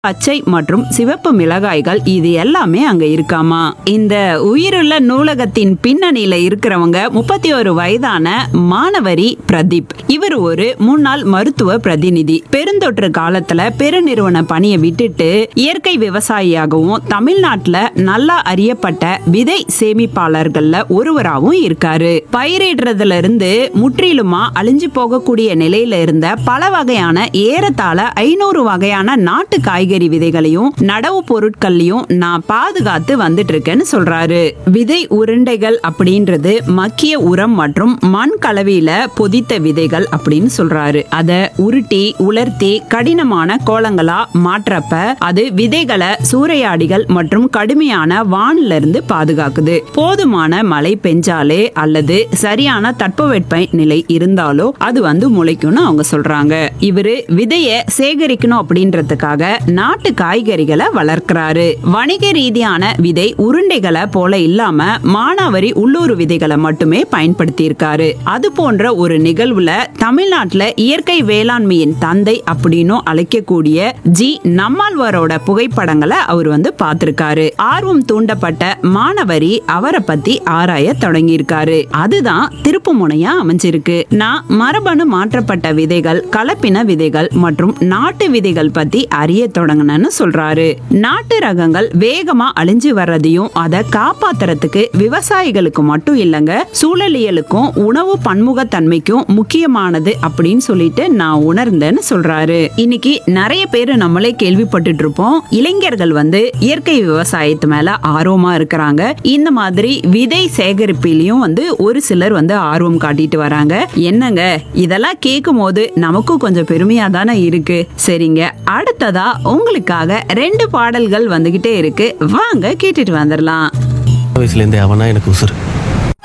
பச்சை மற்றும் சிவப்பு மிளகாய்கள் இது எல்லாமே அங்க இருக்காமா இந்த உயிருள்ள நூலகத்தின் பின்னணியில இருக்கிறவங்க முப்பத்தி ஒரு வயதான மாணவரி பிரதீப் இவர் ஒரு முன்னாள் மருத்துவ பிரதிநிதி பெருந்தொற்று காலத்துல பெருநிறுவன பணியை விட்டுட்டு இயற்கை விவசாயியாகவும் தமிழ்நாட்டுல நல்லா அறியப்பட்ட விதை சேமிப்பாளர்கள்ல ஒருவராகவும் இருக்காரு பயிரிடுறதுல இருந்து முற்றிலுமா அழிஞ்சு போகக்கூடிய நிலையில இருந்த பல வகையான ஏறத்தாழ ஐநூறு வகையான நாட்டு காய்கறி விதைகளையும் நடவு பொருட்களையும் நான் பாதுகாத்து வந்துட்டு இருக்கேன்னு சொல்றாரு விதை உருண்டைகள் அப்படின்றது மக்கிய உரம் மற்றும் மண் கலவையில பொதித்த விதைகள் அப்படின்னு சொல்றாரு அத உருட்டி உலர்த்தி கடினமான கோலங்களா மாற்றப்ப அது விதைகளை சூறையாடிகள் மற்றும் கடுமையான வானில இருந்து பாதுகாக்குது போதுமான மழை பெஞ்சாலே அல்லது சரியான தட்பவெட்ப நிலை இருந்தாலோ அது வந்து முளைக்கும்னு அவங்க சொல்றாங்க இவரு விதைய சேகரிக்கணும் அப்படின்றதுக்காக நாட்டு காய்கறிகளை வளர்க்கிறாரு வணிக ரீதியான விதை உருண்டைகளை போல இல்லாம மானாவரி உள்ளூர் விதைகளை மட்டுமே பயன்படுத்தி இருக்காரு அது போன்ற ஒரு நிகழ்வுல தமிழ்நாட்டுல இயற்கை வேளாண்மையின் தந்தை அப்படின்னு அழைக்கக்கூடிய ஜி நம்மாழ்வாரோட புகைப்படங்களை அவர் வந்து பார்த்திருக்காரு ஆர்வம் தூண்டப்பட்ட மாணவரி அவரை பத்தி ஆராய தொடங்கியிருக்காரு அதுதான் திருப்பு முனையா அமைஞ்சிருக்கு நான் மரபணு மாற்றப்பட்ட விதைகள் கலப்பின விதைகள் மற்றும் நாட்டு விதைகள் பத்தி அறிய தொடங்கினேன்னு சொல்றாரு நாட்டு ரகங்கள் வேகமா அழிஞ்சு வர்றதையும் அதை காப்பாத்துறதுக்கு விவசாயிகளுக்கு மட்டும் இல்லைங்க சூழலியலுக்கும் உணவு பன்முகத்தன்மைக்கும் முக்கியமானது அப்படின்னு சொல்லிட்டு நான் உணர்ந்தேன்னு சொல்றாரு இன்னைக்கு நிறைய பேர் நம்மளே கேள்விப்பட்டுட்டு இருப்போம் இளைஞர்கள் வந்து இயற்கை விவசாயத்து மேல ஆர்வமா இருக்கிறாங்க இந்த மாதிரி விதை சேகரிப்பிலையும் வந்து ஒரு சிலர் வந்து ஆர்வம் காட்டிட்டு வராங்க என்னங்க இதெல்லாம் கேட்கும் போது நமக்கும் கொஞ்சம் பெருமையா தானே இருக்கு சரிங்க அடுத்ததா உங்களுக்காக ரெண்டு பாடல்கள் வந்துகிட்டே இருக்கு வாங்க கேட்டுட்டு வந்துடலாம் வயசுலேருந்தே அவனா எனக்கு உசுறு